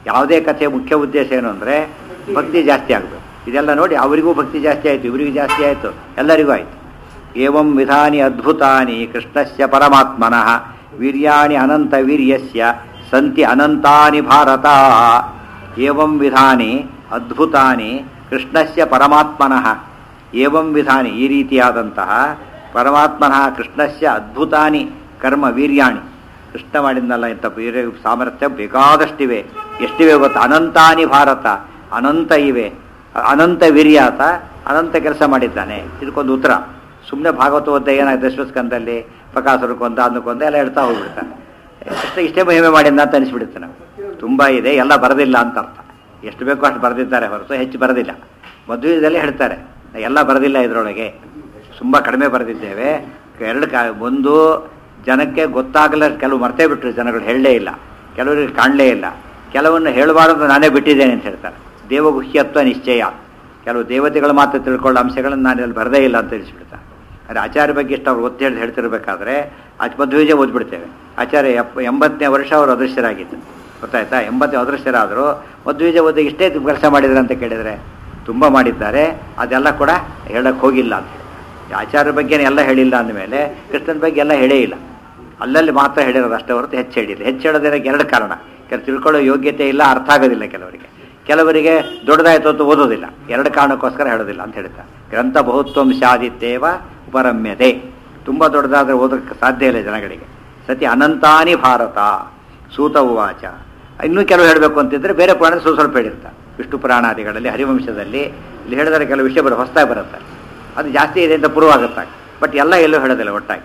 ಯಾವುದೇ ಕಥೆಯ ಮುಖ್ಯ ಉದ್ದೇಶ ಏನು ಅಂದರೆ ಭಕ್ತಿ ಜಾಸ್ತಿ ಆಗಬೇಕು ಇದೆಲ್ಲ ನೋಡಿ ಅವರಿಗೂ ಭಕ್ತಿ ಜಾಸ್ತಿ ಆಯಿತು ಇವರಿಗೂ ಜಾಸ್ತಿ ಆಯಿತು ಎಲ್ಲರಿಗೂ ಆಯಿತು ಏವಂ ವಿಧಾನಿ ಅದ್ಭುತಾನಿ ಕೃಷ್ಣಸ್ಯ ಪರಮಾತ್ಮನಃ ವೀರ್ಯಾಣಿ ಅನಂತ ವೀರ್ಯಸ್ಯ ಸಂತಿ ಅನಂತಾನಿ ಭಾರತ ಏವಂ ವಿಧಾನಿ ಅದ್ಭುತಾನಿ ಕೃಷ್ಣಸ್ಯ ಪರಮಾತ್ಮನಃ ಏವಂ ವಿಧಾನಿ ಈ ರೀತಿಯಾದಂತಹ ಪರಮಾತ್ಮನಃ ಕೃಷ್ಣಸ್ಯ ಅದ್ಭುತಾನಿ ಕರ್ಮ ವೀರ್ಯಾಣಿ ಕೃಷ್ಣ ಮಾಡಿದ್ನಲ್ಲ ಇಂಥ ವೀರ್ಯ ಸಾಮರ್ಥ್ಯ ಬೇಕಾದಷ್ಟಿವೆ ಎಷ್ಟಿವೆ ಗೊತ್ತಾ ಅನಂತಾನಿ ಭಾರತ ಅನಂತ ಇವೆ ಅನಂತ ವೀರ್ಯಾತ ಅನಂತ ಕೆಲಸ ಮಾಡಿದ್ದಾನೆ ಇದಕ್ಕೊಂದು ಉತ್ತರ ಸುಮ್ಮನೆ ಭಾಗವತ ಓದ್ದ ಏನಾಯ್ತು ದಶಮಸ್ಕಂದಲ್ಲಿ ಪ್ರಕಾಶರು ಕೊಂದ ಅದನ್ನು ಕೊಂದ ಎಲ್ಲ ಹೇಳ್ತಾ ಹೋಗ್ಬಿಡ್ತಾನೆ ಅಷ್ಟೇ ಇಷ್ಟೇ ಮಹಿಮೆ ಮಾಡಿದ್ನ ಅಂತ ಅನಿಸ್ಬಿಡುತ್ತೆ ನಾವು ತುಂಬ ಇದೆ ಎಲ್ಲ ಬರದಿಲ್ಲ ಅಂತ ಅರ್ಥ ಎಷ್ಟು ಬೇಕೋ ಅಷ್ಟು ಬರೆದಿದ್ದಾರೆ ಹೊರತು ಹೆಚ್ಚು ಬರದಿಲ್ಲ ಮದುವೆದಲ್ಲಿ ಹೇಳ್ತಾರೆ ಎಲ್ಲ ಬರದಿಲ್ಲ ಇದರೊಳಗೆ ತುಂಬ ಕಡಿಮೆ ಬರೆದಿದ್ದೇವೆ ಎರಡು ಕಾ ಒಂದು ಜನಕ್ಕೆ ಗೊತ್ತಾಗಲ್ಲ ಕೆಲವು ಮರ್ತೇ ಬಿಟ್ಟರು ಜನಗಳು ಹೇಳಲೇ ಇಲ್ಲ ಕೆಲವರಿಗೆ ಕಾಣಲೇ ಇಲ್ಲ ಕೆಲವನ್ನು ಹೇಳಬಾರದು ನಾನೇ ಬಿಟ್ಟಿದ್ದೇನೆ ಅಂತ ಹೇಳ್ತಾರೆ ದೇವಗುಹ್ಯತ್ವ ನಿಶ್ಚಯ ಕೆಲವು ದೇವತೆಗಳ ಮಾತು ತಿಳ್ಕೊಳ್ಳೋ ಅಂಶಗಳನ್ನು ನಾನು ಇಲ್ಲಿ ಬರದೇ ಇಲ್ಲ ಅಂತ ತಿಳಿಸ್ಬಿಡ್ತಾರೆ ಆದರೆ ಆಚಾರ್ಯ ಬಗ್ಗೆ ಇಷ್ಟು ಅವ್ರು ಒತ್ತಿ ಹೇಳಿ ಹೇಳ್ತಿರ್ಬೇಕಾದ್ರೆ ಆಚ ಮಧ್ವೇಜೆ ಓದ್ಬಿಡ್ತೇವೆ ಆಚಾರ್ಯ ಎಪ್ಪ ಎಂಬತ್ತನೇ ವರ್ಷ ಅವರು ಅದೃಶ್ಯರಾಗಿದ್ದು ಗೊತ್ತಾಯ್ತಾ ಎಂಬತ್ತನೇ ಅದೃಶ್ಯರಾದರು ಮಧ್ವೇಜ ಓದಿ ಇಷ್ಟೇ ಕೆಲಸ ಮಾಡಿದ್ರೆ ಅಂತ ಕೇಳಿದರೆ ತುಂಬ ಮಾಡಿದ್ದಾರೆ ಅದೆಲ್ಲ ಕೂಡ ಹೇಳಕ್ಕೆ ಹೋಗಿಲ್ಲ ಅಂತ ಆಚಾರ್ಯ ಬಗ್ಗೆ ಎಲ್ಲ ಹೇಳಿಲ್ಲ ಅಂದಮೇಲೆ ಕೃಷ್ಣನ ಬಗ್ಗೆ ಎಲ್ಲ ಹೇಳೇ ಇಲ್ಲ ಅಲ್ಲಲ್ಲಿ ಮಾತ್ರ ಹೇಳಿರೋದು ಅಷ್ಟೇ ಹೊರತು ಹೆಚ್ಚು ಹೇಳಿಲ್ಲ ಹೆಚ್ಚು ಹೇಳೋದಕ್ಕೆ ಎರಡು ಕಾರಣ ಕೆಲವು ತಿಳ್ಕೊಳ್ಳೋ ಯೋಗ್ಯತೆ ಇಲ್ಲ ಅರ್ಥ ಆಗೋದಿಲ್ಲ ಕೆಲವರಿಗೆ ಕೆಲವರಿಗೆ ದೊಡ್ಡದಾಯ್ತು ಅಂತ ಓದೋದಿಲ್ಲ ಎರಡು ಕಾರಣಕ್ಕೋಸ್ಕರ ಹೇಳೋದಿಲ್ಲ ಅಂತ ಹೇಳ್ತಾರೆ ಗ್ರಂಥ ಬಹುತ್ವಂ ಶಾದಿತ್ತೇವ ಉಪರಮ್ಯತೆ ತುಂಬ ದೊಡ್ಡದಾದರೆ ಓದೋಕ್ಕೆ ಸಾಧ್ಯ ಇಲ್ಲ ಜನಗಳಿಗೆ ಸತಿ ಅನಂತಾನಿ ಭಾರತ ಸೂತ ಉವಾಚ ಇನ್ನೂ ಕೆಲವು ಹೇಳಬೇಕು ಅಂತಿದ್ರೆ ಬೇರೆ ಪುರಾಣ ಸ್ವಲ್ಪ ಸ್ವಲ್ಪ ಹೇಳಿರ್ತಾರೆ ವಿಷ್ಣು ಪುರಾಣಾದಿಗಳಲ್ಲಿ ಹರಿವಂಶದಲ್ಲಿ ಇಲ್ಲಿ ಹೇಳಿದರೆ ಕೆಲವು ವಿಷಯ ಬರೋ ಹೊಸದಾಗಿ ಬರುತ್ತೆ ಅದು ಜಾಸ್ತಿ ಇದೆ ಅಂತ ಪ್ರೂವ್ ಆಗುತ್ತಾಗ ಬಟ್ ಎಲ್ಲ ಎಲ್ಲೂ ಹೇಳೋದಿಲ್ಲ ಒಟ್ಟಾಗಿ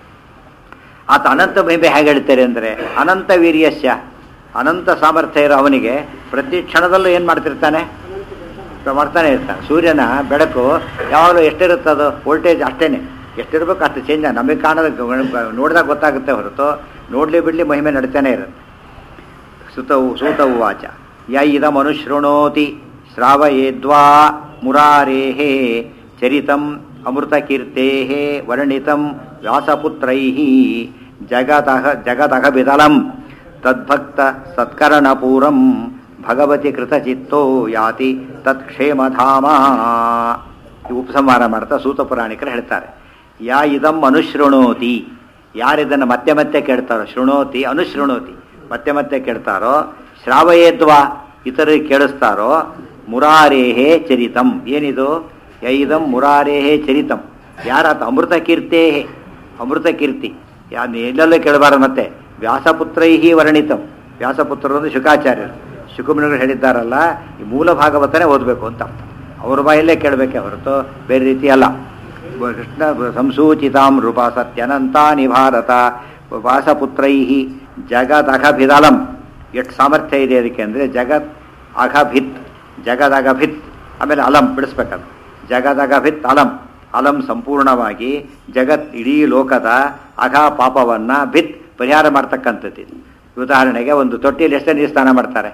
ಆತ ಅನಂತ ಮಹಿಮೆ ಹೇಗೆ ಹೇಳ್ತಾರೆ ಅಂದರೆ ಅನಂತ ವೀರ್ಯಸ್ಯ ಅನಂತ ಸಾಮರ್ಥ್ಯ ಇರೋ ಅವನಿಗೆ ಪ್ರತಿ ಕ್ಷಣದಲ್ಲೂ ಏನು ಮಾಡ್ತಿರ್ತಾನೆ ಮಾಡ್ತಾನೆ ಇರ್ತಾನೆ ಸೂರ್ಯನ ಬೆಳಕು ಯಾವಾಗಲೂ ಎಷ್ಟಿರುತ್ತದು ವೋಲ್ಟೇಜ್ ಅಷ್ಟೇನೆ ಎಷ್ಟಿರ್ಬೇಕು ಅಷ್ಟು ಚೇಂಜ್ ನಮಗೆ ಕಾಣದ ನೋಡಿದಾಗ ಗೊತ್ತಾಗುತ್ತೆ ಹೊರತು ನೋಡಲಿ ಬಿಡಲಿ ಮಹಿಮೆ ನಡೀತಾನೆ ಇರುತ್ತೆ ಸುತವು ಸೂತವು ವಾಚ ಯ ಇದಮನುಶೃಣೋತಿ ಶ್ರಾವಯೇದ್ವಾ ಮುರಾರೇಹೇ ಚರಿತಂ ಅಮೃತಕೀರ್ತೇಃ ವರ್ಣಿತಂ ವ್ಯಾಸಪುತ್ರೈಃ ಜಗದಹ ಜಗದಹ ಬಿದಲಂ ತದ್ಭಕ್ತ ಸತ್ಕರಣಪೂರಂ ಭಗವತಿ ಕೃತಚಿತ್ತೋ ಯಾತಿ ತತ್ಕ್ಷೇಮಧಾಮ ಈ ಉಪಸಂಹಾರ ಮಾಡ್ತಾ ಸೂತ ಪುರಾಣಿಕರು ಹೇಳ್ತಾರೆ ಯಾ ಇದಂ ಅನುಶೃಣೋತಿ ಯಾರಿದನ್ನು ಮತ್ತೆ ಮತ್ತೆ ಕೇಳ್ತಾರೋ ಶೃಣೋತಿ ಅನುಶೃಣೋತಿ ಮತ್ತೆ ಮತ್ತೆ ಕೇಳ್ತಾರೋ ಶ್ರಾವಯೇದ್ವಾ ಇತರಿಗೆ ಕೇಳಿಸ್ತಾರೋ ಮುರಾರೇಹೇ ಚರಿತಂ ಏನಿದು ಯೈದಂ ಮುರಾರೇಹೇ ಚರಿತಂ ಯಾರಾತ ಅಮೃತ ಕೀರ್ತೇಹೇ ಅಮೃತ ಕೀರ್ತಿ ಯಾ ಎಲ್ಲೆಲ್ಲೂ ಕೇಳಬಾರದು ಮತ್ತೆ ವ್ಯಾಸಪುತ್ರೈಹಿ ವರ್ಣಿತಂ ವ್ಯಾಸಪುತ್ರರು ಅಂದ್ರೆ ಶುಕಾಚಾರ್ಯರು ಶುಕುಮನಿಗಳು ಹೇಳಿದ್ದಾರಲ್ಲ ಈ ಮೂಲ ಭಾಗವತನೇ ಓದಬೇಕು ಅಂತ ಅರ್ಥ ಅವ್ರ ಬಾಯಲ್ಲೇ ಕೇಳಬೇಕೆ ಹೊರತು ಬೇರೆ ರೀತಿ ಅಲ್ಲ ಕೃಷ್ಣ ಸಂಸೂಚಿತಾಂ ರೂಪ ಸತ್ಯನಂತಾನಿ ಭಾರತ ವಾಸಪುತ್ರೈ ಜಗದ್ ಅಘಭಿದಲಂ ಎಷ್ಟು ಸಾಮರ್ಥ್ಯ ಇದೆ ಅದಕ್ಕೆ ಅಂದರೆ ಜಗತ್ ಅಘಭಿತ್ ಜಗದ್ ಅಘಭಿತ್ ಆಮೇಲೆ ಅಲಂ ಬಿಡಿಸ್ಬೇಕದು ಜಗದ್ ಅಘಭಿತ್ ಅಲಂ ಅಲಂ ಸಂಪೂರ್ಣವಾಗಿ ಜಗತ್ ಇಡೀ ಲೋಕದ ಅಘ ಪಾಪವನ್ನು ಭಿತ್ ಪರಿಹಾರ ಮಾಡ್ತಕ್ಕಂಥದ್ದು ಉದಾಹರಣೆಗೆ ಒಂದು ತೊಟ್ಟಿಯಲ್ಲಿ ಎಷ್ಟೇ ನೀರು ಸ್ನಾನ ಮಾಡ್ತಾರೆ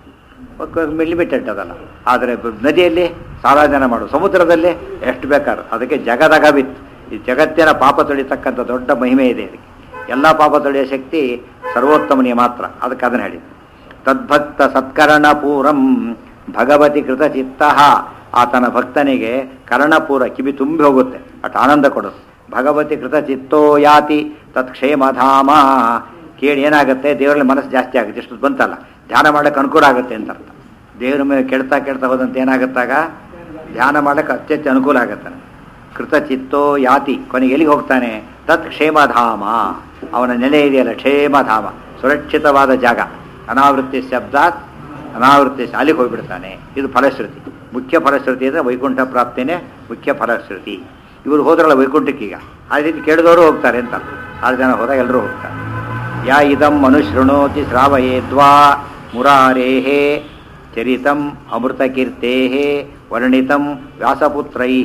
ಲಿಮಿಟೆಡ್ ಅದಲ್ಲ ಆದರೆ ನದಿಯಲ್ಲಿ ಸಾವಿರ ಜನ ಮಾಡು ಸಮುದ್ರದಲ್ಲಿ ಎಷ್ಟು ಬೇಕಾದ್ರು ಅದಕ್ಕೆ ಜಗದಾಗ ಬಿತ್ತು ಈ ಜಗತ್ತಿನ ಪಾಪ ತೊಳಿತಕ್ಕಂಥ ದೊಡ್ಡ ಮಹಿಮೆ ಇದೆ ಇದಕ್ಕೆ ಎಲ್ಲ ಪಾಪ ತೊಳೆಯೋ ಶಕ್ತಿ ಸರ್ವೋತ್ತಮನಿಗೆ ಮಾತ್ರ ಅದಕ್ಕೆ ಅದನ್ನು ಹೇಳಿದ್ದು ತದ್ಭಕ್ತ ಸತ್ಕರಣ ಪೂರಂ ಭಗವತಿ ಕೃತಚಿತ್ತ ಆತನ ಭಕ್ತನಿಗೆ ಕರ್ಣಪೂರ ಕಿವಿ ತುಂಬಿ ಹೋಗುತ್ತೆ ಅಟ್ ಆನಂದ ಕೊಡೋದು ಭಗವತಿ ಕೃತಚಿತ್ತೋ ಯಾತಿ ತತ್ಕ್ಷೇಮಧಾಮ ಕೇಳಿ ಏನಾಗುತ್ತೆ ದೇವರಲ್ಲಿ ಮನಸ್ಸು ಜಾಸ್ತಿ ಆಗುತ್ತೆ ಇಷ್ಟು ಬಂತಲ್ಲ ಧ್ಯಾನ ಮಾಡೋಕ್ಕೆ ಅನುಕೂಲ ಆಗುತ್ತೆ ಅಂತ ಅರ್ಥ ದೇವರ ಮೇಲೆ ಕೇಳ್ತಾ ಕೇಳ್ತಾ ಹೋದಂತೆ ಏನಾಗುತ್ತಾಗ ಧ್ಯಾನ ಮಾಡೋಕ್ಕೆ ಅತ್ಯಂತ ಅನುಕೂಲ ಆಗುತ್ತೆ ಕೃತಚಿತ್ತೋ ಯಾತಿ ಕೊನೆಗೆ ಎಲ್ಲಿಗೆ ಹೋಗ್ತಾನೆ ತತ್ ಕ್ಷೇಮಧಾಮ ಅವನ ನೆಲೆ ಇದೆಯಲ್ಲ ಕ್ಷೇಮಧಾಮ ಸುರಕ್ಷಿತವಾದ ಜಾಗ ಅನಾವೃತ್ತಿ ಶಬ್ದಾತ್ ಅನಾವೃತ್ತಿ ಅಲ್ಲಿಗೆ ಹೋಗ್ಬಿಡ್ತಾನೆ ಇದು ಫಲಶ್ರುತಿ ಮುಖ್ಯ ಫಲಶ್ರುತಿ ಅಂದರೆ ವೈಕುಂಠ ಪ್ರಾಪ್ತಿನೇ ಮುಖ್ಯ ಫಲಶ್ರುತಿ ಇವರು ಹೋದ್ರಲ್ಲ ವೈಕುಂಠಕ್ಕೀಗ ಆ ರೀತಿ ಕೇಳಿದವರು ಹೋಗ್ತಾರೆ ಅಂತ ಆರು ಜನ ಹೋದಾಗ ಎಲ್ಲರೂ ಹೋಗ್ತಾರೆ ಯಾ ಇದಂ ಮನುಶೃಣೋತಿ ಶ್ರಾವಯೇದ್ವಾ ಮುರಾರೇಹೇ ಚರಿತಂ ಅಮೃತಕೀರ್ತೇಃ ವರ್ಣಿತಂ ವ್ಯಾಸಪುತ್ರೈಃ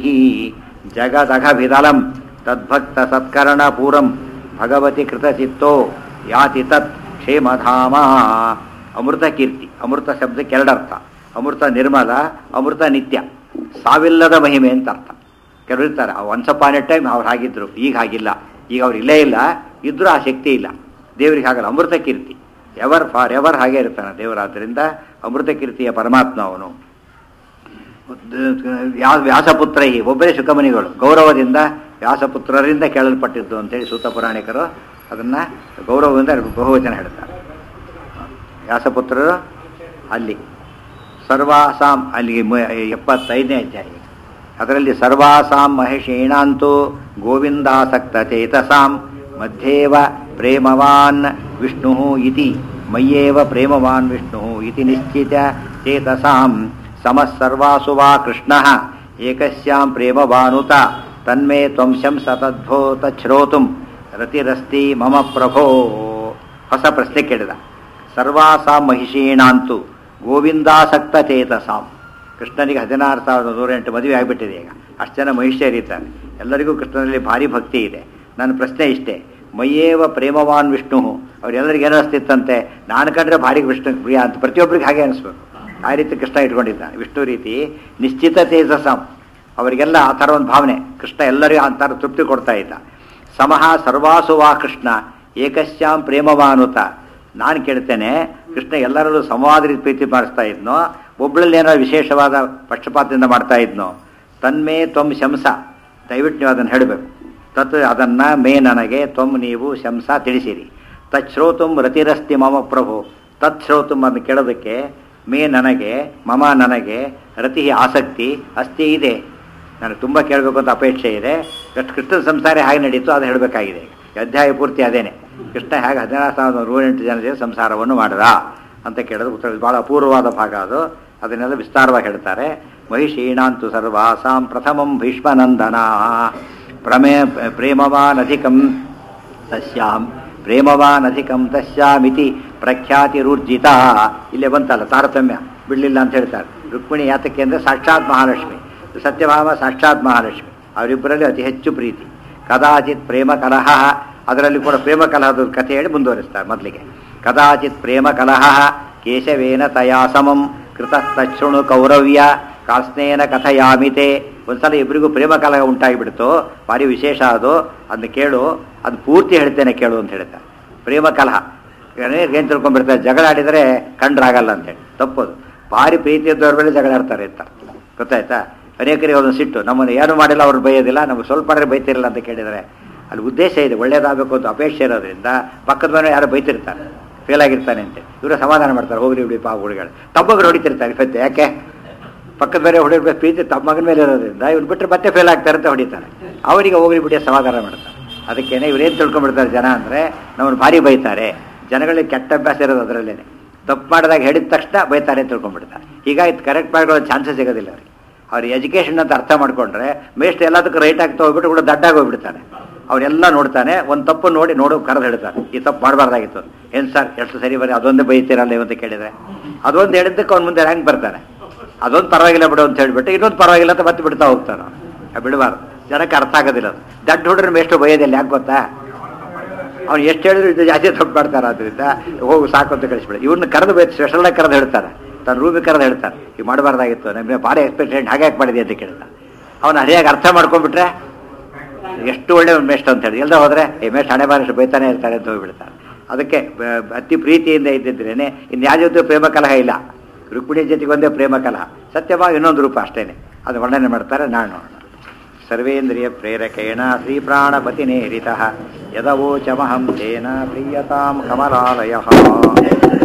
ಜಗದಘಭಿದಲಂ ತದ್ಭಕ್ತ ಸತ್ಕರಣ ಪೂರಂ ಭಗವತಿ ಕೃತಚಿತ್ತೋ ಯಾತಿ ತತ್ ಕ್ಷೇಮಧಾಮ ಅಮೃತ ಕೀರ್ತಿ ಅಮೃತ ಶಬ್ದಕ್ಕೆ ಎರಡರ್ಥ ಅಮೃತ ನಿರ್ಮಲ ಅಮೃತ ನಿತ್ಯ ಸಾವಿಲ್ಲದ ಮಹಿಮೆ ಅಂತ ಅರ್ಥ ಕೆಲವರು ಇರ್ತಾರೆ ಒನ್ಸ್ ಅಪಾನ್ ಎ ಟೈಮ್ ಅವ್ರು ಹಾಗಿದ್ರು ಈಗ ಹಾಗಿಲ್ಲ ಈಗ ಅವ್ರು ಇಲ್ಲೇ ಇಲ್ಲ ಇದ್ರೂ ಆ ಶಕ್ತಿ ಇಲ್ಲ ದೇವರಿಗೆ ಹಾಗಲ್ಲ ಅಮೃತ ಕೀರ್ತಿ ಎವರ್ ಫಾರ್ ಎವರ್ ಹಾಗೆ ಇರ್ತಾನೆ ದೇವರಾದ್ದರಿಂದ ಅಮೃತ ಕೀರ್ತಿಯ ಪರಮಾತ್ಮ ಅವನು ವ್ಯಾ- ವ್ಯಾಸಪುತ್ರೈ ಒಬ್ಬರೇ ಶುಕಮುನಿಗಳು ಗೌರವದಿಂದ ವ್ಯಾಸಪುತ್ರರಿಂದ ಕೇಳಲ್ಪಟ್ಟಿದ್ದು ಅಂತೇಳಿ ಸೂತ ಪುರಾಣಿಕರು ಅದನ್ನ ಗೌರವದಿಂದ ಬಹುವಚನ ಹೇಳ್ತಾರೆ ವ್ಯಾಸಪುತ್ರರು ಅಲ್ಲಿ ಸರ್ವಾಸಾಂ ಅಲ್ಲಿಗೆ ಮ- ಎಪ್ಪತ್ತೈದನೇ ಅಧ್ಯಾಯ ಅದರಲ್ಲಿ ಸರ್ವಾಸಾಂ ಮಹೇಶೇಣಾಂತೂ ಗೋವಿಂದಾಸಕ್ತ ಚೇತಸಾಂ ಮಧ್ಯೇವ ಪ್ರೇಮವಾನ್ ವಿಷ್ಣು ಇತಿ ಮಯ್ಯೇವ ಪ್ರೇಮವಾನ್ ವಿಷ್ಣು ಇತಿ ನಿಶ್ಚಿತ ಚೇತಸಾಂ ಸಮಃ ಸರ್ವಾಸು ವಾ ಕೃಷ್ಣ ಏಕಸ್ಯಾಂ ಪ್ರೇಮವಾನುತ ತನ್ಮೇ ತ್ವಂ ಶಂಸ ತದ್ಭೋ ತಚ್ಛ್ರೋತುಂ ರತಿರಸ್ತಿ ಮಮ ಪ್ರಭೋ ಹೊಸ ಪ್ರಶ್ನೆ ಕೇಳಿದ ಸರ್ವಾಸಾಂ ಮಹಿಷೀಣಾಂತು ಗೋವಿಂದಾಸಕ್ತ ಚೇತಸಾಂ ಕೃಷ್ಣನಿಗೆ ಹದಿನಾರು ಸಾವಿರದ ನೂರೆಂಟು ಮದುವೆ ಆಗಿಬಿಟ್ಟಿದೆ ಈಗ ಅಷ್ಟು ಜನ ಮಹಿಷರಿದ್ದಾರೆ ಎಲ್ಲರಿಗೂ ಕೃಷ್ಣನಲ್ಲಿ ಭಾರಿ ಭಕ್ತಿ ಇದೆ ನನ್ನ ಪ್ರಶ್ನೆ ಇಷ್ಟೇ ಮಯ್ಯೇವ ಪ್ರೇಮವಾನ್ ವಿಷ್ಣು ಅವ್ರೆಲ್ಲರಿಗೆ ಏನೋ ಅನಿಸ್ತಿತ್ತಂತೆ ನಾನು ಕಂಡ್ರೆ ಭಾರಿ ವಿಷ್ಣು ಪ್ರಿಯ ಅಂತ ಪ್ರತಿಯೊಬ್ಬರಿಗೆ ಹಾಗೆ ಅನಿಸ್ಬೇಕು ಆ ರೀತಿ ಕೃಷ್ಣ ಇಟ್ಕೊಂಡಿದ್ದಾನೆ ವಿಷ್ಣು ರೀತಿ ನಿಶ್ಚಿತ ತೇಜಸಾಂ ಅವರಿಗೆಲ್ಲ ಆ ಥರ ಒಂದು ಭಾವನೆ ಕೃಷ್ಣ ಎಲ್ಲರಿಗೂ ಆ ಥರ ತೃಪ್ತಿ ಕೊಡ್ತಾ ಇದ್ದ ಸಮಃ ಸರ್ವಾಸು ವಾ ಕೃಷ್ಣ ಏಕಶ್ಯಾಂ ಪ್ರೇಮವಾನುತ ನಾನು ಕೇಳ್ತೇನೆ ಕೃಷ್ಣ ಎಲ್ಲರಲ್ಲೂ ಸಮವಾದ ರೀತಿ ಪ್ರೀತಿ ಮಾಡಿಸ್ತಾ ಇದ್ನೋ ಒಬ್ಬಳಲ್ಲಿ ಏನೋ ವಿಶೇಷವಾದ ಪಕ್ಷಪಾತದಿಂದ ಮಾಡ್ತಾ ಇದ್ನೋ ತನ್ಮೇ ತ್ವಂ ಶಂಸ ದಯವಿಟ್ಟು ನೀವು ಅದನ್ನು ಹೇಳಬೇಕು ತತ್ ಅದನ್ನ ಮೇ ನನಗೆ ತ್ವಂ ನೀವು ಶಂಸ ತಿಳಿಸಿರಿ ತತ್ ಶ್ರೋತುಂ ರತಿರಸ್ತಿ ಮಮ ಪ್ರಭು ತತ್ ಶ್ರೋತುಂ ಅದನ್ನು ಕೇಳೋದಕ್ಕೆ ಮೇ ನನಗೆ ಮಮ ನನಗೆ ರತಿ ಆಸಕ್ತಿ ಅಸ್ತಿ ಇದೆ ನನಗೆ ತುಂಬ ಕೇಳಬೇಕು ಅಂತ ಅಪೇಕ್ಷೆ ಇದೆ ಕೃಷ್ಣ ಕೃಷ್ಣನ ಸಂಸಾರ ಹೇಗೆ ನಡೀತು ಅದು ಹೇಳಬೇಕಾಗಿದೆ ಈಗ ಅಧ್ಯಾಯ ಪೂರ್ತಿ ಅದೇನೆ ಕೃಷ್ಣ ಹೇಗೆ ಹದಿನಾರು ಸಾವಿರದ ನೂರೆಂಟು ಜನ ಜೊತೆ ಸಂಸಾರವನ್ನು ಮಾಡಿದ ಅಂತ ಕೇಳಿದ್ರೆ ಉತ್ತರ ಭಾಳ ಅಪೂರ್ವವಾದ ಭಾಗ ಅದು ಅದನ್ನೆಲ್ಲ ವಿಸ್ತಾರವಾಗಿ ಹೇಳ್ತಾರೆ ಮಹಿಷೀಣಾಂತು ಸರ್ವಾಸಾಂ ಪ್ರಥಮಂ ಭೀಷ್ಮನಂದನ ಪ್ರಮೇ ಪ್ರೇಮವಾನಧಿಕಂ ತಸ್ಯಾಂ ಪ್ರೇಮವಾನಧಿಕಂ ತಸ್ಯಾಮಿತಿ ಪ್ರಖ್ಯಾತಿರೂರ್ಜಿತ ಇಲ್ಲೇ ಬಂತಲ್ಲ ತಾರತಮ್ಯ ಬಿಡಲಿಲ್ಲ ಅಂತ ಹೇಳ್ತಾರೆ ರುಕ್ಮಿಣಿ ಯಾತಕ್ಕೆ ಅಂದರೆ ಸಾಕ್ಷಾತ್ ಮಹಾಲಕ್ಷ್ಮಿ ಸತ್ಯಭಾಮ ಸಾಕ್ಷಾತ್ ಮಹಾಲಕ್ಷ್ಮಿ ಅವರಿಬ್ಬರಲ್ಲಿ ಅತಿ ಹೆಚ್ಚು ಪ್ರೀತಿ ಕದಾಚಿತ್ ಪ್ರೇಮ ಕಲಹ ಅದರಲ್ಲಿ ಕೂಡ ಪ್ರೇಮ ಕಲಹದ ಕಥೆ ಹೇಳಿ ಮುಂದುವರಿಸ್ತಾರೆ ಮೊದಲಿಗೆ ಕದಾಚಿತ್ ಪ್ರೇಮ ಕಲಹ ಕೇಶವೇನ ತಯಾ ಸಮಂ ಕೃತಸ್ತೃಣು ಕೌರವ್ಯ ಕಾಸ್ನೇನ ಕಥಯಾಮಿತೆ ಒಂದ್ಸಲ ಇಬ್ಬರಿಗೂ ಪ್ರೇಮ ಕಲಹ ಉಂಟಾಗಿಬಿಡ್ತು ಭಾರಿ ವಿಶೇಷ ಅದು ಅದನ್ನ ಕೇಳು ಅದು ಪೂರ್ತಿ ಹೇಳ್ತೇನೆ ಕೇಳು ಅಂತ ಹೇಳ್ತಾರೆ ಪ್ರೇಮ ಕಲಹ ಏನು ತಿಳ್ಕೊಂಡ್ಬಿಡ್ತಾರೆ ಜಗಳ ಆಡಿದರೆ ಕಂಡ್ರಾಗಲ್ಲ ಅಂತೇಳಿ ತಪ್ಪದು ಭಾರಿ ಪ್ರೀತಿ ಇದ್ದವ್ರ ಮೇಲೆ ಜಗಳ ಆಡ್ತಾರೆ ಅಂತ ಗೊತ್ತಾಯ್ತಾ ಅನೇಕರಿಗೆ ಒಂದು ಸಿಟ್ಟು ನಮ್ಮನ್ನು ಏನು ಮಾಡಿಲ್ಲ ಅವ್ರು ಬೈಯೋದಿಲ್ಲ ನಮ್ಗೆ ಸ್ವಲ್ಪ ಮಾಡಿದ್ರೆ ಬೈತಿರಲ್ಲ ಅಂತ ಕೇಳಿದರೆ ಅಲ್ಲಿ ಉದ್ದೇಶ ಇದೆ ಒಳ್ಳೇದಾಗಬೇಕು ಅಂತ ಅಪೇಕ್ಷೆ ಇರೋದ್ರಿಂದ ಪಕ್ಕದ ಮನೆ ಯಾರು ಬೈತಿರ್ತಾರೆ ಫೇಲ್ ಆಗಿರ್ತಾನೆ ಅಂತ ಇವರು ಸಮಾಧಾನ ಮಾಡ್ತಾರೆ ಹೋಗ್ರಿ ಬಿಡಿ ಪಾಪ ಹುಡುಗಳು ತಮ್ಮಗರು ಹೊಡಿತಿರ್ತಾರೆ ಸತ್ಯ ಯಾಕೆ ಪಕ್ಕದ ಬೇರೆ ಹೊಡಿರ್ಬೇಕು ಪ್ರೀತಿ ತಮ್ಮ ಮಗನ ಮೇಲೆ ಇರೋದ್ರಿಂದ ಇವ್ರು ಬಿಟ್ಟರೆ ಮತ್ತೆ ಫೇಲ್ ಆಗ್ತಾರೆ ಅಂತ ಹೊಡಿತಾರೆ ಅವರಿಗೆ ಹೋಗ್ರಿ ಬಿಡಿ ಸಮಾಧಾನ ಮಾಡ್ತಾರೆ ಅದಕ್ಕೇನೆ ಇವ್ರೇನು ತಿಳ್ಕೊಂಡ್ಬಿಡ್ತಾರೆ ಜನ ಅಂದರೆ ನಮ್ಮನ್ನು ಭಾರಿ ಬೈತಾರೆ ಜನಗಳಿಗೆ ಕೆಟ್ಟ ಅಭ್ಯಾಸ ಇರೋದು ಅದರಲ್ಲೇನೆ ತಪ್ಪು ಮಾಡಿದಾಗ ಹೇಳಿದ ತಕ್ಷಣ ಬೈತಾರೆ ಅಂತ ತಿಳ್ಕೊಂಡ್ಬಿಡ್ತಾರೆ ಹೀಗಾಗಿ ಕರೆಕ್ಟ್ ಮಾಡ್ಕೊಳ್ಳೋ ಚಾನ್ಸಸ್ ಸಿಗೋದಿಲ್ಲ ಅವ್ರಿಗೆ ಅವ್ರ ಎಜುಕೇಷನ್ ಅಂತ ಅರ್ಥ ಮಾಡ್ಕೊಂಡ್ರೆ ಮೇಸ್ಟ್ ಎಲ್ಲದಕ್ಕೂ ರೈಟ್ ಆಗ್ತಾ ಹೋಗ್ಬಿಟ್ಟು ಕೂಡ ದಡ್ಡಾಗಿ ಹೋಗ್ಬಿಡ್ತಾನೆ ಅವರೆಲ್ಲ ನೋಡ್ತಾನೆ ಒಂದು ತಪ್ಪು ನೋಡಿ ನೋಡು ಕರೆದು ಹೇಳ್ತಾನೆ ಈ ತಪ್ಪು ಮಾಡಬಾರ್ದಾಗಿತ್ತು ಏನು ಸರ್ ಎಷ್ಟು ಸರಿ ಬರೀ ಅದೊಂದೇ ಬೈತೀರಲ್ಲ ಅಂತ ಕೇಳಿದ್ರೆ ಅದೊಂದು ಹೇಳಿದ್ದಕ್ಕೆ ಅವ್ನು ಮುಂದೆ ಹೆಂಗೆ ಬರ್ತಾನೆ ಅದೊಂದು ಪರವಾಗಿಲ್ಲ ಬಿಡು ಅಂತ ಹೇಳ್ಬಿಟ್ಟು ಇನ್ನೊಂದು ಪರವಾಗಿಲ್ಲ ಅಂತ ಮತ್ತೆ ಬಿಡ್ತಾ ಹೋಗ್ತಾನೆ ಅವ್ನು. ಬಿಡಬಾರ್ದು ಜನಕ್ಕೆ ಅರ್ಥ ಆಗೋದಿಲ್ಲ ಅದು ದಡ್ಡ ಹುಡ್ರ ಮೇಷ್ಟು ಬೈಯೋದಿಲ್ಲ ಯಾಕೆ ಗೊತ್ತಾ ಅವ್ನು ಎಷ್ಟು ಹೇಳಿದ್ರು ಇದು ಜಾಸ್ತಿ ತಪ್ಪು ಮಾಡ್ತಾರೆ ಅದರಿಂದ ಹೋಗು ಸಾಕು ಅಂತ ಕಳಿಸ್ಬಿಡ ಇವ್ರನ್ನ ಕರೆದು ಬೈ ಸ್ಪೆಷಲಾಗಿ ಕರೆದು ಹೇಳ್ತಾರೆ ತನ್ನ ರೂಮಿಗೆ ಕರೆದು ಹೇಳ್ತಾರೆ ಈಗ ಮಾಡಬಾರ್ದಾಗಿತ್ತು ನಮಗೆ ಭಾರಿ ಎಕ್ಸ್ಪೆಕ್ಟೆಂಟ್ ಹಾಗೆ ಯಾಕೆ ಮಾಡಿದೆ ಅಂತ ಕೇಳ್ತಾನೆ ಅವನು ಹರಿಯಾಗಿ ಅರ್ಥ ಮಾಡ್ಕೊಂಡ್ಬಿಟ್ರೆ ಎಷ್ಟು ಒಳ್ಳೆ ಮೇಸ್ಟ್ ಅಂತ ಹೇಳಿ ಎಲ್ಲದ ಹೋದ್ರೆ ಈ ಮೇಸ್ಟ್ ಹಣೆ ಬಾರಷ್ಟು ಬೈತಾನೆ ಇರ್ತಾರೆ ಅಂತ ಹೋಗ್ಬಿಡ್ತಾರೆ ಅದಕ್ಕೆ ಬ- ಅತಿ ಪ್ರೀತಿಯಿಂದ ಇದ್ದಿದ್ರೇನೆ ಇನ್ನು ಯಾವ ಜೊತೆ ಪ್ರೇಮ ಕಲಹ ಇಲ್ಲ ರುಕ್ಮಿಣಿ ಜೊತೆಗೆ ಒಂದೇ ಪ್ರೇಮ ಕಲಹ ಸತ್ಯಭಾವ ಇನ್ನೊಂದು ರೂಪ ಅಷ್ಟೇನೆ ಅದು ವರ್ಣನೆ ಮಾಡ್ತಾರೆ ನಾನು ನೋಡೋಣ ಸರ್ವೇಂದ್ರಿಯ ಪ್ರೇರಕೇಣ ಶ್ರೀಪ್ರಾಣಪತಿನೇರಿತ ಯದವೋಚಮಹಂ ತೇನ ಪ್ರೀಯತಾಂ ಕಮಲಾಲಯ